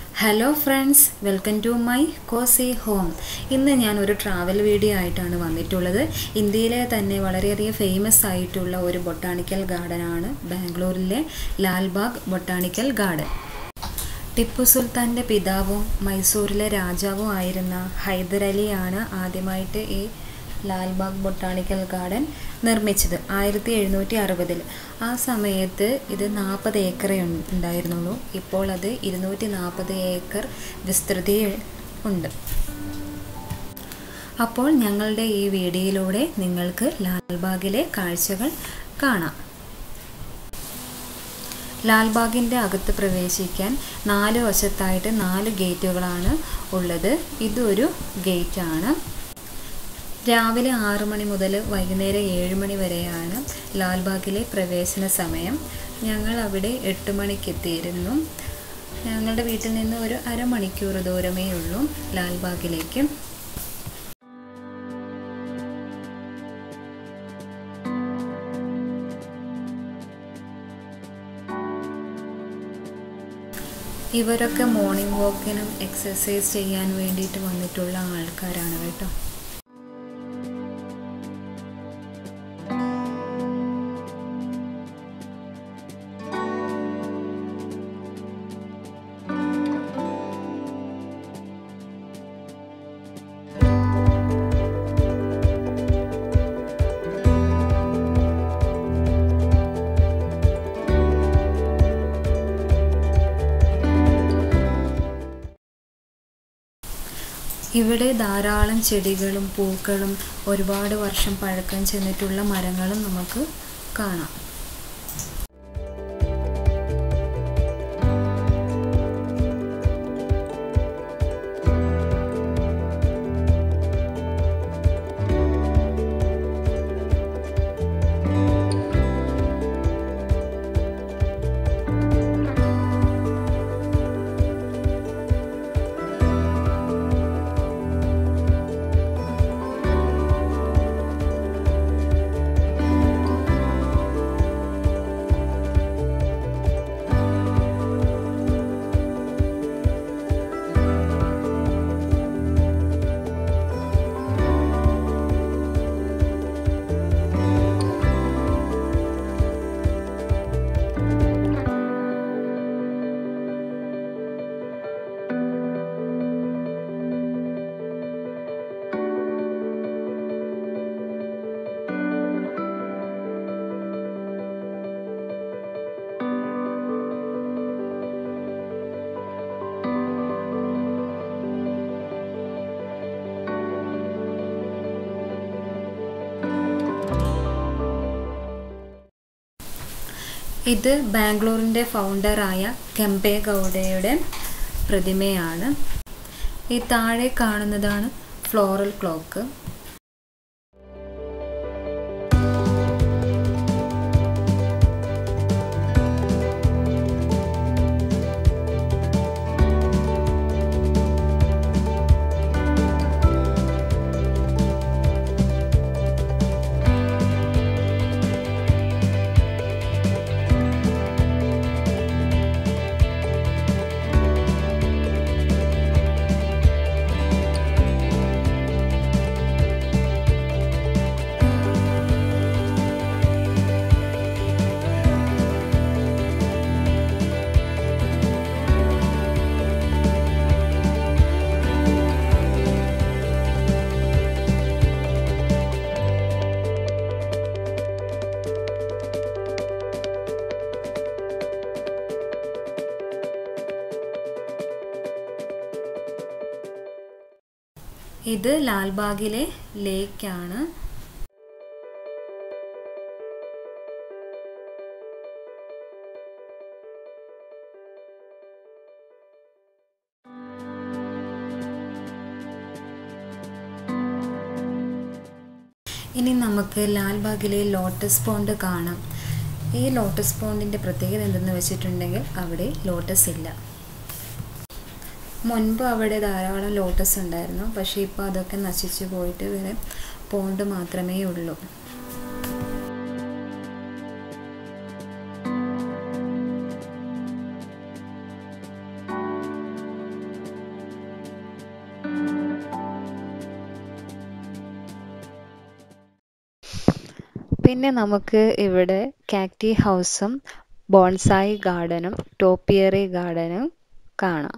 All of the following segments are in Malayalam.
hello friends welcome to my cosy home ഇന്ന് ഞാൻ ഒരു ട്രാവൽ വീഡിയോ ആയിട്ടാണ് വന്നിട്ടുള്ളത് ഇന്ത്യയിലെ തന്നെ വളരെയധികം ഫേമസ് ആയിട്ടുള്ള ഒരു ബൊട്ടാണിക്കൽ ഗാർഡനാണ് ബാംഗ്ലൂരിലെ ലാൽബാഗ് ബൊട്ടാണിക്കൽ ഗാർഡൻ ടിപ്പു സുൽത്താൻ്റെ പിതാവും മൈസൂരിലെ രാജാവും ആയിരുന്ന ഹൈദരലിയാണ് ആദ്യമായിട്ട് ഈ ലാൽബാഗ് ബൊട്ടാണിക്കൽ ഗാർഡൻ നിർമ്മിച്ചത് ആയിരത്തി എഴുന്നൂറ്റി അറുപതിൽ ആ സമയത്ത് ഇത് നാൽപ്പത് ഏക്കറേ ഉണ്ടായിരുന്നുള്ളൂ ഇപ്പോൾ അത് ഇരുന്നൂറ്റി നാൽപ്പത് ഏക്കർ വിസ്തൃതി ഉണ്ട് അപ്പോൾ ഞങ്ങളുടെ ഈ വീഡിയോയിലൂടെ നിങ്ങൾക്ക് ലാൽബാഗിലെ കാഴ്ചകൾ കാണാം ലാൽബാഗിൻ്റെ അകത്ത് പ്രവേശിക്കാൻ നാല് വശത്തായിട്ട് നാല് ഗേറ്റുകളാണ് ഉള്ളത് ഇതൊരു ഗേറ്റാണ് രാവിലെ ആറു മണി മുതൽ വൈകുന്നേരം ഏഴ് മണി വരെയാണ് ലാൽബാഗിലെ പ്രവേശന സമയം ഞങ്ങൾ അവിടെ എട്ട് മണിക്ക് എത്തിയിരുന്നു ഞങ്ങളുടെ വീട്ടിൽ നിന്ന് ഒരു അരമണിക്കൂർ ദൂരമേ ഉള്ളൂ ലാൽബാഗിലേക്ക് ഇവരൊക്കെ മോർണിംഗ് വാക്കിനും എക്സസൈസ് ചെയ്യാൻ വേണ്ടിയിട്ട് വന്നിട്ടുള്ള ആൾക്കാരാണ് കേട്ടോ ഇവിടെ ധാരാളം ചെടികളും പൂക്കളും ഒരുപാട് വർഷം പഴക്കം ചെന്നിട്ടുള്ള മരങ്ങളും നമുക്ക് കാണാം ഇത് ബാംഗ്ലൂരിൻ്റെ ഫൗണ്ടറായ കെമ്പെ ഗൗഡയുടെ പ്രതിമയാണ് ഈ താഴെ കാണുന്നതാണ് ഫ്ലോറൽ ക്ലോക്ക് ഇത് ലാൽബാഗിലെ ലേക്കാണ് ഇനി നമുക്ക് ലാൽബാഗിലെ ലോട്ടസ് പോണ്ട് കാണാം ഈ ലോട്ടസ് പോണ്ടിൻ്റെ പ്രത്യേകത എന്തെന്ന് വെച്ചിട്ടുണ്ടെങ്കിൽ അവിടെ ലോട്ടസ് ഇല്ല മുൻപ് അവിടെ ധാരാളം ലോട്ടസ് ഉണ്ടായിരുന്നു പക്ഷേ ഇപ്പോൾ അതൊക്കെ നശിച്ചു പോയിട്ട് വേറെ പോണ്ട് മാത്രമേ ഉള്ളൂ പിന്നെ നമുക്ക് ഇവിടെ കാക്ടി ഹൗസും ബോൺസായി ഗാർഡനും ടോപ്പിയറി ഗാർഡനും കാണാം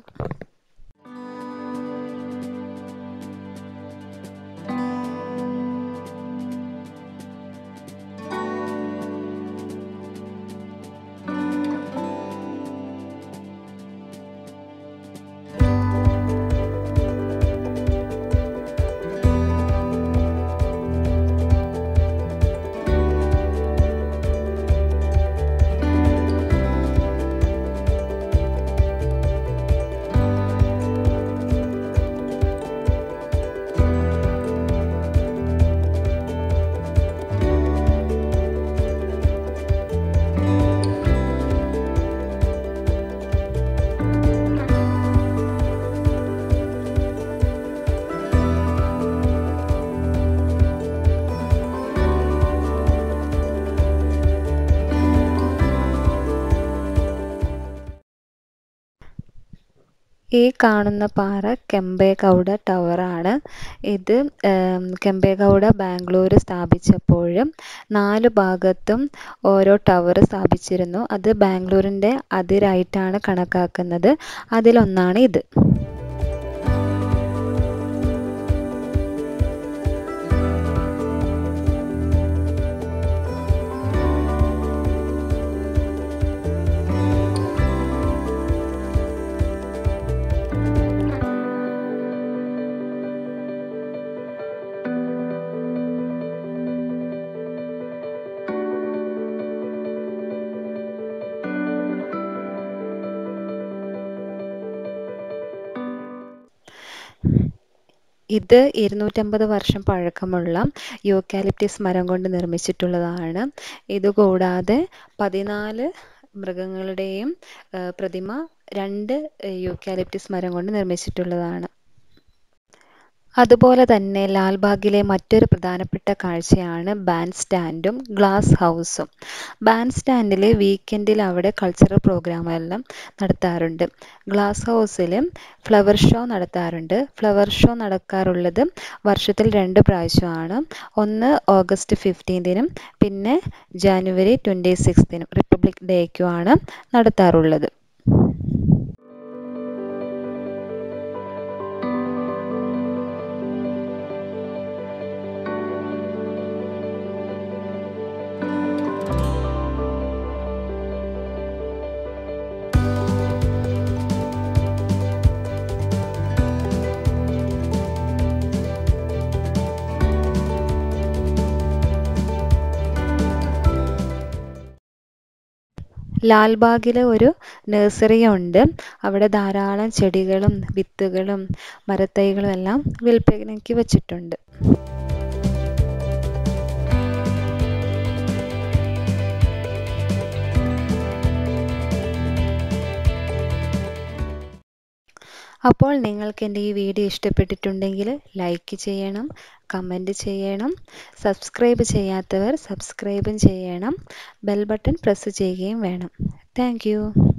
ഈ കാണുന്ന പാറ കെമ്പേഗൗഡ ടവറാണ് ഇത് കെമ്പേഗൗഡ ബാംഗ്ലൂർ സ്ഥാപിച്ചപ്പോൾ നാല് ഭാഗത്തും ഓരോ ടവർ സ്ഥാപിച്ചിരുന്നു അത് ബാംഗ്ലൂരിൻ്റെ അതിരായിട്ടാണ് കണക്കാക്കുന്നത് അതിലൊന്നാണ് ഇത് ഇത് ഇരുന്നൂറ്റമ്പത് വർഷം പഴക്കമുള്ള യൂക്കാലിപ്റ്റസ് മരം കൊണ്ട് നിർമ്മിച്ചിട്ടുള്ളതാണ് ഇതുകൂടാതെ പതിനാല് മൃഗങ്ങളുടെയും പ്രതിമ രണ്ട് യൂക്കാലിപ്റ്റസ് മരം കൊണ്ട് നിർമ്മിച്ചിട്ടുള്ളതാണ് അതുപോലെ തന്നെ ലാൽബാഗിലെ മറ്റൊരു പ്രധാനപ്പെട്ട കാഴ്ചയാണ് ബാൻഡ് സ്റ്റാൻഡും ഗ്ലാസ് ഹൗസും ബാൻഡ് സ്റ്റാൻഡിൽ വീക്കെൻഡിൽ അവിടെ കൾച്ചറൽ പ്രോഗ്രാമെല്ലാം നടത്താറുണ്ട് ഗ്ലാസ് ഹൗസിൽ ഫ്ലവർ ഷോ നടത്താറുണ്ട് ഫ്ലവർ ഷോ നടക്കാറുള്ളത് വർഷത്തിൽ രണ്ട് പ്രാവശ്യമാണ് ഒന്ന് ഓഗസ്റ്റ് ഫിഫ്റ്റീൻതിനും പിന്നെ ജാനുവരി ട്വൻറ്റി സിക്സ്തിനും റിപ്പബ്ലിക് ഡേക്കുമാണ് നടത്താറുള്ളത് ലാൽബാഗിൽ ഒരു നഴ്സറി ഉണ്ട് അവിടെ ധാരാളം ചെടികളും വിത്തുകളും മരത്തൈകളും എല്ലാം വിൽപ്പനയ്ക്ക് വെച്ചിട്ടുണ്ട് അപ്പോൾ നിങ്ങൾക്ക് എൻ്റെ ഈ വീഡിയോ ഇഷ്ടപ്പെട്ടിട്ടുണ്ടെങ്കിൽ ലൈക്ക് ചെയ്യണം കമൻറ്റ് ചെയ്യണം സബ്സ്ക്രൈബ് ചെയ്യാത്തവർ സബ്സ്ക്രൈബും ചെയ്യണം ബെൽ ബട്ടൺ പ്രസ് ചെയ്യുകയും വേണം താങ്ക്